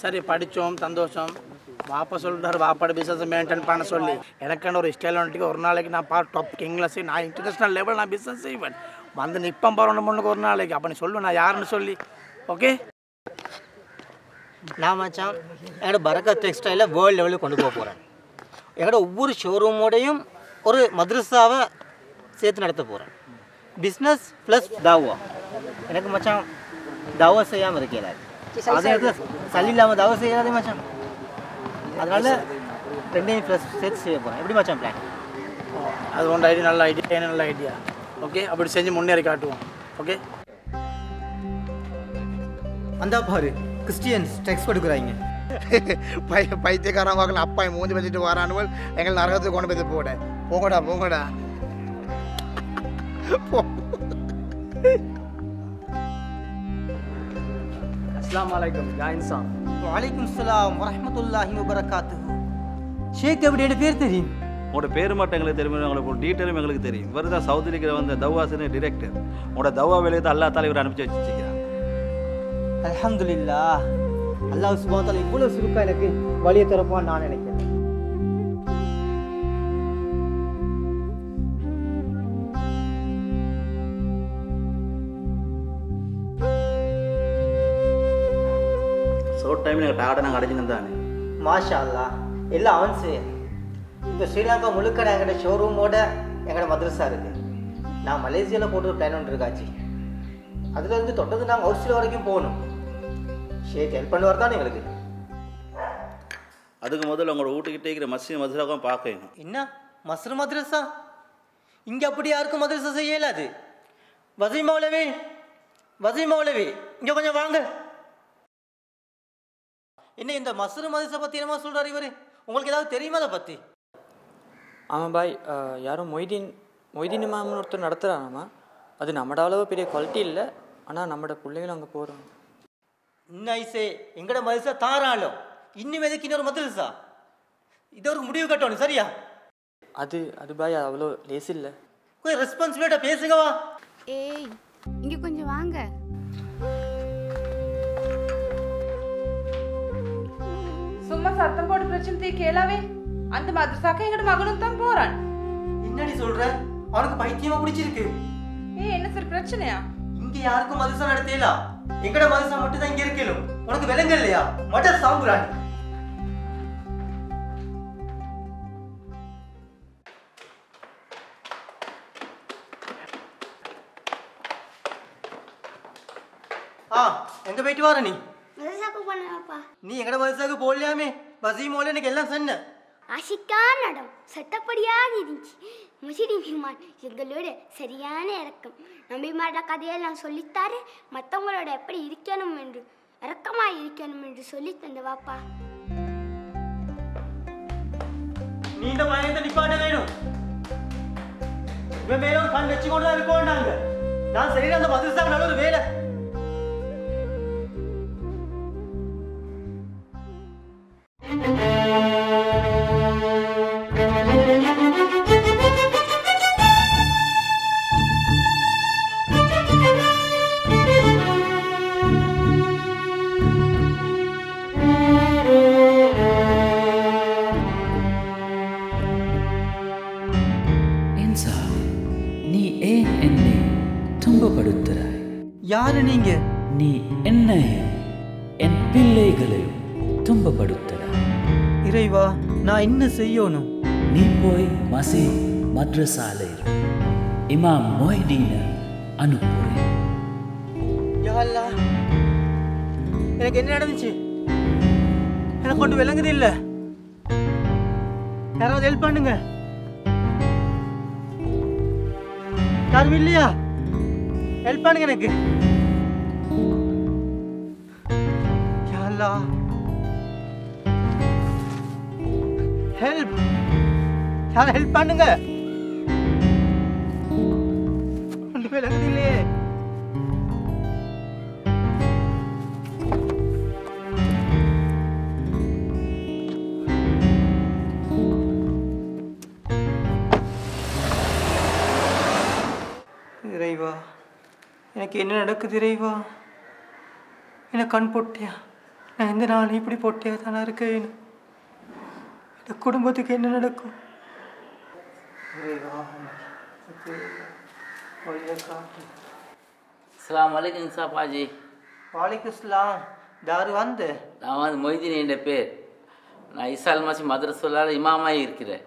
சரி படித்தோம் சந்தோஷம் வாப்பா சொல்லிட்டாரு வாப்பாட பிஸ்னஸ் மெயின்டைன் பண்ண சொல்லி எனக்கான ஒரு ஸ்டைல் வந்துட்டு ஒரு நாளைக்கு நான் பா டாப் கிங்கில் செய்ய நான் இன்டர்நேஷ்னல் லெவல் நான் பிஸ்னஸ் செய்வேன் வந்து நிற்பம் போகிறோம் முன்னுக்கு ஒரு நாளைக்கு அப்போ நீ சொல்லு நான் யாருன்னு சொல்லி ஓகே நான் மச்சான் என்னோட பரக்கத் டெக்ஸ்டைலை வேர்ல்டு லெவலுக்கு கொண்டு போக போகிறேன் என்னோட ஒவ்வொரு ஷோரூமோடையும் ஒரு மദ്രஸாவை சேர்த்து நடத்த போகிறேன் பிஸ்னஸ் ப்ளஸ் தாவா எனக்கு மச்சான் தாவா செய்யாமல் இருக்கல அதே இடத்துல சளி இல்லாமல் தாவா செய்யாதே மச்சான் அதனால ரெண்டையும் ப்ளஸ் சேர்த்து செய்ய போகிறேன் எப்படி மச்சான் பிளான் அது ஒன்று ஐடியா நல்ல ஐடியா நல்ல ஐடியா ஓகே அப்படி செஞ்சு முன்னேறி காட்டுவோம் ஓகே அந்த பாரு கிறிஸ்டியன்ஸ் டெக்ஸ்ட் கொடுக்குறாங்க பை பைத்தியக்காரன் வாக்கில் அப்பா மூஞ்சி வச்சுட்டு வரானுவல் எங்கள் நரகத்துக்கு கொண்டு போய் போட போங்கடா போங்கடா போ அஸ்லாம் வலைக்கம் ஜாயின்சா வலைக்கும் சலாம் வரஹமத்துல்லாஹி வபரகாத்துஹு ஷேக் எப்படி பேர் தெரியும் உங்களோட பேர் மட்டும் எங்களுக்கு தெரியும் உங்களுக்கு ஒரு டீட்டெயிலும் எங்களுக்கு தெரியும் இவர் தான் சவுதியில் இருக்கிற வந்த தவாசின டிரெக்டர் உங்களோட தவா வேலையை தான் அல்லா தலைவர் அனுப்பிச்சு வச்சுருக்கிறார் அல்ஹம்துலில்லா அல்லாஹ் சுப்ஹானஹு வ தஆலா இவ்வளவு சுருக்கா எனக்கு வழியை திறப்பான்னு நான் நினைக்கிறேன் ஷோர்ட் டைமில் எங்கள் டாடை நாங்கள் அடைஞ்சின்னு தானே மாஷா அல்லாஹ் எல்லாம் அவன் செய்ய இப்போ ஸ்ரீலங்கா முழுக்க எங்களோட ஷோரூமோட எங்களோட மദ്രஸா இருக்கு நான் மலேசியாவில் போட்டு ஒரு பிளான் ஒன்று இருக்காச்சு அதுல இருந்து தொட்டது நாங்கள் ஒரு சில வரைக்கும் போகணும் ஷேக் ஹெல்ப் பண்ணுவார் தான் எங்களுக்கு அதுக்கு முதல்ல உங்களோட வீட்டுக்கிட்டே இருக்கிற மசித மதுராவும் பார்க்கணும் என்ன மஸ்ரு மദ്രஸா இங்கே அப்படி யாருக்கும் மദ്രஸா செய்ய இயலாது வசீ மௌலவி வசீ மௌலவி இங்கே கொஞ்சம் வாங்க என்ன இந்த மஸ்ரு மദ്രஸா பற்றி என்னமா சொல்கிறார் இவர் உங்களுக்கு ஏதாவது தெரியுமா அதை பற்றி ஆமாம் பாய் அஹ், யாரோ மொய்தீன் மொய்தீன் இமாம்னு ஒருத்தர் நடத்துகிறாங்கம்மா அது நம்மட அளவு பெரிய குவாலிட்டி இல்லை ஆனால் நம்மட பிள்ளைங்களும் அங்கே போகிறோம் இன்னைசே எங்கட மதுசா தாராளம் இன்னும் எதுக்கு இன்னொரு மதுரசா இது ஒரு முடிவு கட்டணும் சரியா அது அது பாய் அவ்வளோ லேஸ் இல்லை கொஞ்சம் ரெஸ்பான்சிபிலிட்டா பேசுங்கவா ஏய் இங்க கொஞ்சம் வாங்க சும்மா சத்தம் போட்டு பிரச்சனை தீ கேளாவே அந்த மദ്രസാக்கு எங்கட மகனும் தான் போறான் என்னடி சொல்ற அவனுக்கு பைத்தியமா பிடிச்சிருக்கு ஏய் என்ன சார் பிரச்சனையா இங்க யாருக்கும் மதுசா நடத்தல எங்கட மதுசா மட்டும் தான் இங்க இருக்கலும் உனக்கு விலங்கு இல்லையா மட்ட சாம்புராணி ஆ எங்க போயிட்டு வார நீ மதரசாக்கு போனப்பா நீ எங்கட மதுசாக்கு போடலையாமே வசீமோல எனக்கு எல்லாம் சொன்ன ஆஷிக்கான இடம் சட்டப்படியாக இருந்துச்சு முசிடி மீமான் எங்களோட சரியான இறக்கம் நம்பிமாட கதையெல்லாம் சொல்லித்தாரு மற்றவங்களோட எப்படி இருக்கணும் என்று இறக்கமாக இருக்கணும் என்று சொல்லி தந்தவாப்பா நீ இந்த பயணத்தை நிப்பாட்ட வேணும் இவன் மேல ஒரு கண் வச்சு கொண்டு தான் இருக்கோம் நாங்க நான் சரி அந்த மதுரசாக்கு நல்ல ஒரு வேலை இன்சா நீ ஏன் என்னை துன்பப்படுத்துகிறாய் யாரு நீங்க நீ என்னையும் என் பிள்ளைகளையும் துன்பப்படுத்துகிறாய் இறைவா நான் என்ன செய்யணும் நீ போய் மசி மദ്രസാലയിൽ இமாம் மொய்தீனை அனுப்புறேன் யா அல்லாஹ். எனக்கு என்ன நடந்துச்சு எனக்கு கொண்டு விளங்குது இல்ல யாராவது ஹெல்ப் பண்ணுங்க யாரும் இல்லையா ஹெல்ப் பண்ணுங்க எனக்கு யா அல்லாஹ். ஹெல்ப் யாரும் ஹெல்ப் பண்ணுங்க கொண்டு விளங்குது இல்லையே இறைவா எனக்கு என்ன நடக்குது இறைவா என்ன கண் போட்டியா நான் எந்த நாள் இப்படி பொட்டியாக தானே இருக்கேன் இந்த குடும்பத்துக்கு என்ன நடக்கும் அஸ்லாம் வலைக்கம் சாப்பாஜி வாலிக்கு இஸ்லாம் தாரு வந்து நான் வந்து மொய்தீன் என்ற பேர் நான் இசால் மாசி மதரசுலால் இமாமாய் இருக்கிறேன்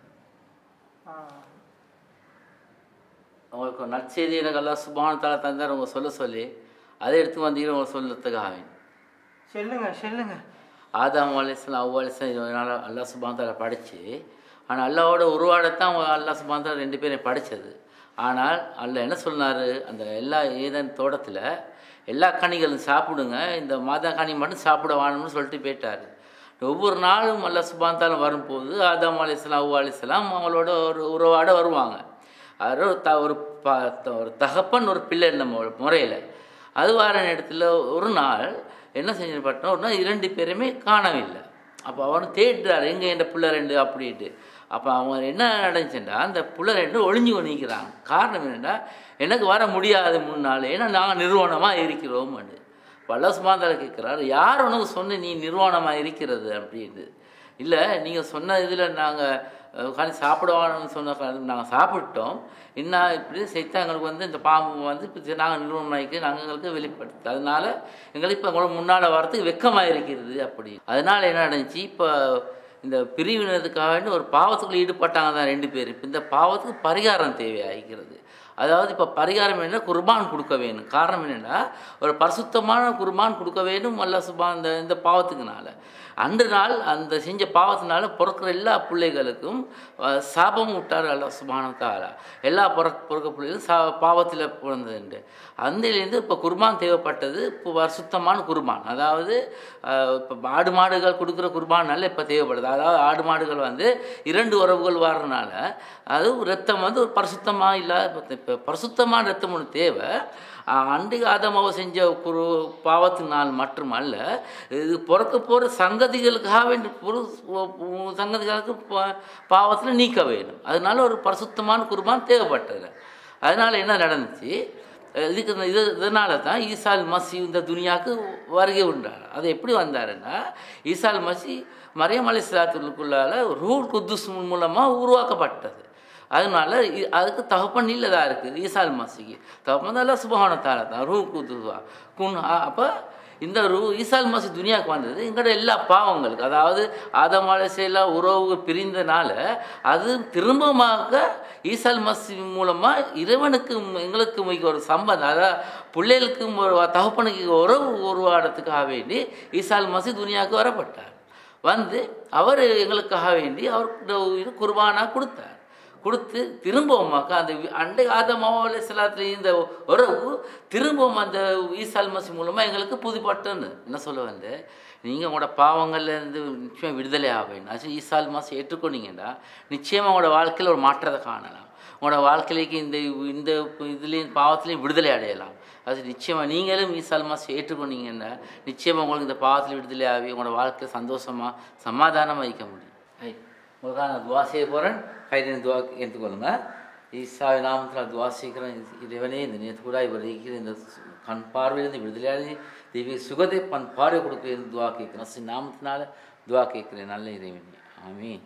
உங்களுக்கு ஒரு நற்செய்தி எனக்கு எல்லாம் சுபானத்தால தந்தார் உங்க சொல்ல சொல்லி அதை எடுத்து வந்தீங்க உங்களை சொல்லத்துக்காக சொல்லுங்க சொல்லுங்க ஆதாம் அலிஸ்லாம் அவ்வா அலிஸ்லாம் இதனால் அல்லா சுபாந்தால படித்து ஆனால் அல்லாவோட உருவாடத்தான் அவங்க அல்லா சுபாந்தால ரெண்டு பேரையும் படித்தது ஆனால் அல்ல என்ன சொன்னார் அந்த எல்லா ஏதன் தோட்டத்தில் எல்லா கனிகளும் சாப்பிடுங்க இந்த மாதா கனி மட்டும் சாப்பிட வேணும்னு சொல்லிட்டு போயிட்டார் ஒவ்வொரு நாளும் அல்லா சுபாந்தாலும் வரும்போது ஆதாம் அலிஸ்லாம் அவ்வா அலிஸ்லாம் அவங்களோட ஒரு உறவாட வருவாங்க அது ஒரு த ஒரு ப ஒரு தகப்பன் ஒரு பிள்ளை நம்ம முறையில் அது வர நேரத்தில் ஒரு நாள் என்ன செஞ்சு பார்த்தோம் ஒரு நாள் இரண்டு பேருமே காணவில்லை அப்போ அவன் தேடுறாரு எங்கே என் பிள்ளை ரெண்டு அப்படின்ட்டு அப்போ அவங்க என்ன நடந்துச்சுன்னா அந்த புள்ள ரெண்டு ஒளிஞ்சு கொண்டு நிற்கிறாங்க காரணம் என்னென்னா எனக்கு வர முடியாது முன்னால் ஏன்னா நாங்கள் நிறுவனமாக இருக்கிறோம்னு பல சுமாந்தால கேட்குறாரு யார் உனக்கு சொன்ன நீ நிர்வாணமாக இருக்கிறது அப்படின்ட்டு இல்லை நீங்கள் சொன்ன இதில் நாங்கள் உட்காந்து சாப்பிடுவான்னு சொன்ன நாங்கள் சாப்பிட்டோம் என்ன இப்படி செய்தா எங்களுக்கு வந்து இந்த பாம்பு வந்து இப்போ நாங்கள் நிறுவனமாக்கி நாங்கள் எங்களுக்கு வெளிப்படுத்து அதனால எங்களுக்கு இப்போ உங்களுக்கு முன்னால் வரத்துக்கு வெக்கமாக இருக்கிறது அப்படி அதனால என்ன நடந்துச்சு இப்போ இந்த பிரிவினதுக்காக வேண்டி ஒரு பாவத்துக்குள்ள ஈடுபட்டாங்க தான் ரெண்டு பேர் இப்போ இந்த பாவத்துக்கு பரிகாரம் தேவையாகிறது அதாவது இப்போ பரிகாரம் என்ன குர்பான் கொடுக்க வேணும் காரணம் என்னென்னா ஒரு பரிசுத்தமான குர்பான் கொடுக்க வேணும் அல்ல சுபா இந்த இந்த பாவத்துக்குனால அன்று நாள் அந்த செஞ்ச பாவத்தினால பிறக்கிற எல்லா பிள்ளைகளுக்கும் அஹ், சாபம் விட்டார் அல்ல சுபானத்தால எல்லா பிற பிறக்க பிள்ளைகளும் சா பாவத்தில் பிறந்ததுண்டு அந்திலேருந்து இப்போ குர்பான் தேவைப்பட்டது இப்போ பரிசுத்தமான குர்பான் அதாவது இப்போ ஆடு மாடுகள் கொடுக்குற குர்பானால இப்போ தேவைப்படுது அதாவது ஆடு மாடுகள் வந்து இரண்டு உறவுகள் வர்றதுனால அது ரத்தம் வந்து ஒரு பரிசுத்தமாக இல்லாத இப்போ பரிசுத்தமான ரத்தம் ஒன்று தேவை அன்றைக்கு ஆதமாவை செஞ்ச குரு பாவத்தினால் மட்டுமல்ல இது பிறக்க போகிற சங்கதிகளுக்காக வேண்டி புரு சங்கதிகளுக்கு பாவத்தில் நீக்க வேணும் அதனால ஒரு பரிசுத்தமான குர்பான் தேவைப்பட்டது அதனால் என்ன நடந்துச்சு இதுக்கு இந்த- இது இதனால தான் ஈசால் மசி இந்த துனியாவுக்கு வருகை உண்டார் அது எப்படி வந்தாருன்னா ஈசால் மசி மரியம் அலி சலாத்துக்குள்ளால ரூல் குத்துஸ் மூலமாக உருவாக்கப்பட்டது அதனால இ- அதுக்கு தகப்பன் இல்லதா இருக்குது ஈசால் மசிக்கு தகப்பன் தான் எல்லாம் சுபகானத்தால தான் ரூ குத்துவா குன் அப்போ இந்த ரூ ஈசால் மசி துனியாவுக்கு வந்தது எங்களோட எல்லா பாவங்களுக்கு அதாவது ஆதமாலசையெல்லாம் உறவு பிரிந்தனால அது திரும்பமாக ஈசால் மசி மூலமாக இறைவனுக்கு எங்களுக்கு மிக ஒரு சம்பந்தம் அதாவது பிள்ளைகளுக்கும் ஒரு தகப்பனுக்கு உறவு உருவாடத்துக்காக வேண்டி ஈசால் மசி துனியாவுக்கு வரப்பட்டார் வந்து அவர் எங்களுக்காக வேண்டி அவருக்கு இது குர்பானா கொடுத்தார் கொடுத்து திரும்பவுமாக்கா அந்த வி- அண்டை ஆதமாவோல சிலாத்துல இந்த உறவு திரும்பவும் அந்த ஈசால் மசி மூலமாக எங்களுக்கு புதுப்பட்டுன்னு என்ன சொல்ல வந்து நீங்கள் உங்களோட பாவங்கள்லேருந்து நிச்சயம் விடுதலை ஆவேன் அது ஈசால் மாதம் ஏற்றுக்கொண்டீங்கன்னா நிச்சயமாக உங்களோட வாழ்க்கையில் ஒரு மாற்றத்தை காணலாம் உங்களோட வாழ்க்கையிലേക്ക് இந்த இந்த இதுலேயும் பாவத்துலேயும் விடுதலை அடையலாம் அது நிச்சயமாக நீங்களும் ஈசால் மாதம் ஏற்றுக்கொண்டீங்கன்னா நிச்சயமாக உங்களுக்கு இந்த பாவத்தில் விடுதலை ஆகி உங்களோட வாழ்க்கை சந்தோஷமாக சமாதானமாக வைக்க முடியும் ஐ உங்களுக்காக நான் துவா செய்ய போகிறேன் கைதின் துவா எடுத்துக்கொள்ளுங்க ஈசாவை நாமத்தில் துவா செய்கிறேன் இறைவனே இந்த நேற்று கூட இவர் இருக்கிற இந்த சு- கண் பார்வையிலிருந்து விடுதலையாகி தெய்வீக சுகத்தை பண் பார்வை கொடுக்குறேன் துவா கேட்குறேன் ஸ்ரீ நாமத்தினால துவா கேட்குறேன் நல்ல இறைவனே ஆமீன்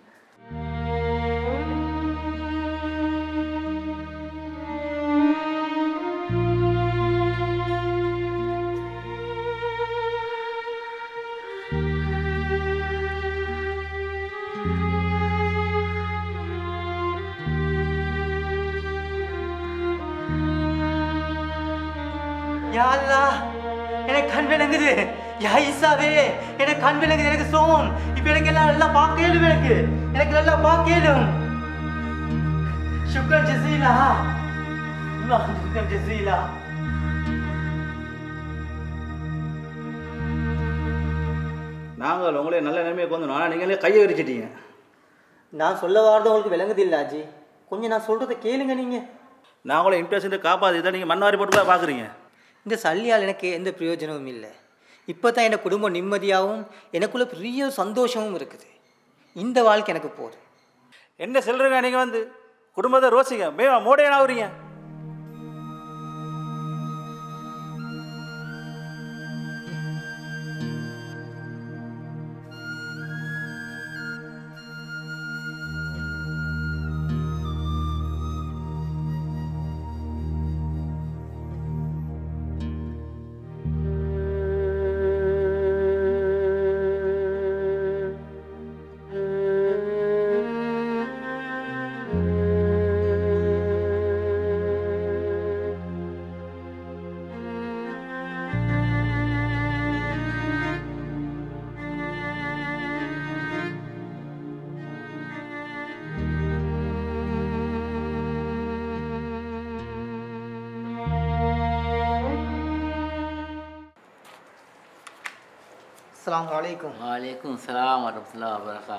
யா அல்லாஹ் எனக்கு கண் விளங்குது யா ஈசாவே எனக்கு கண் விளங்குது எனக்கு சோமம் இப்போ எனக்கு எல்லாம் நல்லா பார்க்கலும் எனக்கு எனக்கு நல்லா பார்க்கலும் சுக்ரன் ஜசீலா அல்லாஹ் சுக்ரன் ஜசீலா நாங்கள் உங்களே நல்ல நிலைமையை வந்து ஆனால் நீங்களே கையை விரிச்சிட்டீங்க நான் சொல்ல வாரது உங்களுக்கு விளங்குது இல்ல ஆஜி கொஞ்சம் நான் சொல்றதை கேளுங்க நீங்க நான் உங்களை இம்ப்ரெஷன் காப்பாற்றி தான் நீங்கள் மண்ணாரி போட்டு தான் பார்க்குறீங்க இந்த சல்லியால் எனக்கு எந்த பிரயோஜனமும் இல்லை இப்போ தான் என் குடும்பம் நிம்மதியாகவும் எனக்குள்ள பெரிய சந்தோஷமும் இருக்குது இந்த வாழ்க்கை எனக்கு போதும் என்ன சொல்கிறீங்க நீங்கள் வந்து குடும்பத்தை ரோசிங்க மே மூடையான ஆகுறீங்க அஸ்ஸலாமு அலைக்கும் வலைக்கும் சலாம் வரமத்துல்லா வரகா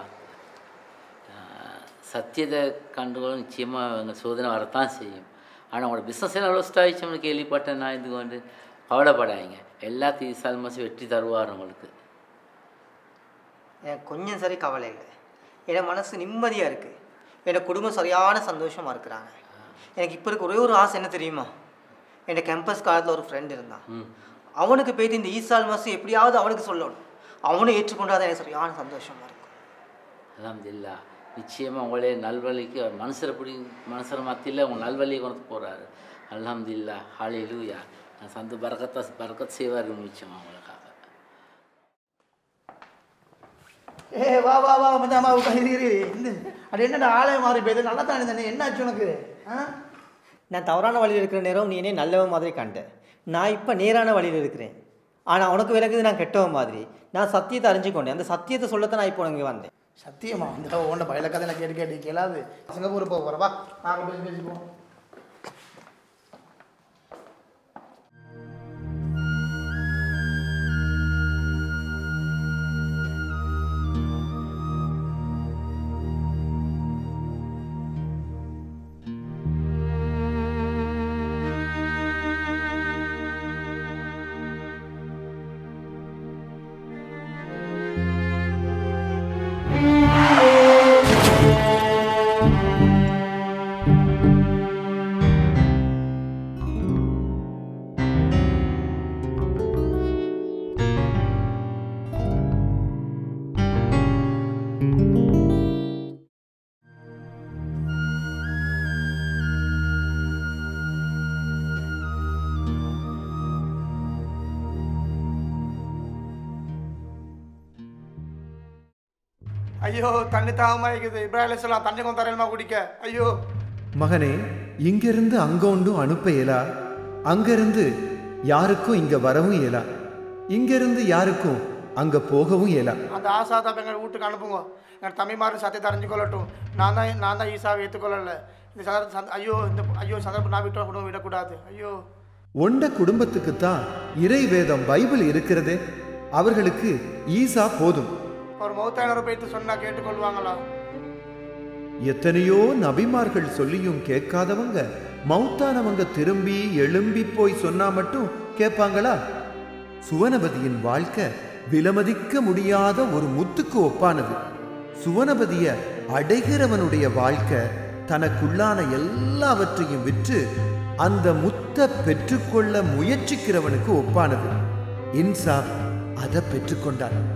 சத்தியத்தை கண்டுகொள்ள நிச்சயமாக எங்கள் சோதனை வரத்தான் செய்யும் ஆனால் உங்களோட பிஸ்னஸ் எல்லாம் எவ்வளோ ஸ்டாயிச்சோம்னு கேள்விப்பட்டேன் நான் இது கொண்டு கவலைப்படாதீங்க எல்லாத்தையும் சல்மஸ் வெற்றி தருவார் உங்களுக்கு எனக்கு கொஞ்சம் சரி கவலை இல்லை என் மனசு நிம்மதியாக இருக்குது என் குடும்பம் சரியான சந்தோஷமாக இருக்கிறாங்க எனக்கு இப்போ இருக்க ஒரே ஒரு ஆசை என்ன தெரியுமா என் கேம்பஸ் காலத்தில் ஒரு ஃப்ரெண்ட் இருந்தான் ம் அவனுக்கு போயிட்டு இந்த ஈசால் மாதம் எப்படியாவது அவனுக்கு சொல்லணும் அவனும் ஏற்றுக்கொண்டாதான் எனக்கு சரியான சந்தோஷமாக இருக்கும் அல்ஹம்துலில்லாஹ் நிச்சயமாக உங்களே நல்வழிக்கு அவர் மனுஷரை பிடி மனுஷர் மத்தியில் உங்கள் நல்வழியை கொண்டு போகிறாரு அல்ஹம்துலில்லாஹ் ஹாலே லூயா நான் சந்து பறக்கத்தை பறக்கத் செய்வார் நிச்சயமாக உங்களுக்காக ஏ வா வா வா மச்சான் வா உட்காரு, இரு இரு இந்த அது என்னடா ஆலயம் மாறி போயிது நல்லா தானே தானே என்ன ஆச்சு உனக்கு ஆ நான் தவறான வழியில் இருக்கிற நேரம் நீ என்னை நல்லவன் மாதிரி கண்ட நான் இப்போ நேரான வழியில் இருக்கிறேன் ஆனால் உனக்கு விளக்குது நான் கெட்டவன் மாதிரி நான் சத்தியத்தை அறிஞ்சுக்கொண்டேன் அந்த சத்தியத்தை சொல்லத்தான் நான் இப்போ இங்கே வந்தேன் சத்தியமா இந்த உன்ட பயில கதை எனக்கு கேட்டு கேட்டு கேளாது சிங்கப்பூர் போக போகிறவா நாங்கள் பேசி பேசிப்போம் ஐயோ தண்ணி தாகமா இருக்குது இப்ராஹிம் சொல்லலாம் தண்ணி கொஞ்சம் தரையிலுமா குடிக்க ஐயோ மகனே இங்கிருந்து அங்கொண்டும் அனுப்ப இயலா அங்கிருந்து யாருக்கும் இங்க வரவும் இயலா இங்கிருந்து யாருக்கும் அங்க போகவும் இயலா அந்த ஆசா தான் எங்கள் வீட்டுக்கு அனுப்புங்க எங்கள் தம்பிமாரும் சத்தியத்தை அறிஞ்சு கொள்ளட்டும் நான் தான் நான் தான் ஈசாவை ஏற்றுக்கொள்ளல இந்த சந்தர்ப்ப சந்த- ஐயோ இந்த ஐயோ சந்தர்ப்பம் நான் விட்டு குடும்பம் விடக்கூடாது ஐயோ ஒண்ட குடும்பத்துக்குத்தான் இறை வேதம் பைபிள் இருக்கிறதே அவர்களுக்கு ஈசா போதும் ஒரு மௌத்தாயினரை போயிட்டு சொன்னா கேட்டுக்கொள்வாங்களா எத்தனையோ நபிமார்கள் சொல்லியும் கேட்காதவங்க மௌத்தானவங்க திரும்பி எழும்பி போய் சொன்னா மட்டும் கேட்பாங்களா சுவனபதியின் வாழ்க்கை விலமதிக்க முடியாத ஒரு முத்துக்கு ஒப்பானது சுவனபதிய அடைகிறவனுடைய வாழ்க்கை தனக்குள்ளான எல்லாவற்றையும் விற்று அந்த முத்த பெற்றுக்கொள்ள முயற்சிக்கிறவனுக்கு ஒப்பானது இன்சாப் அதை பெற்றுக்கொண்டான்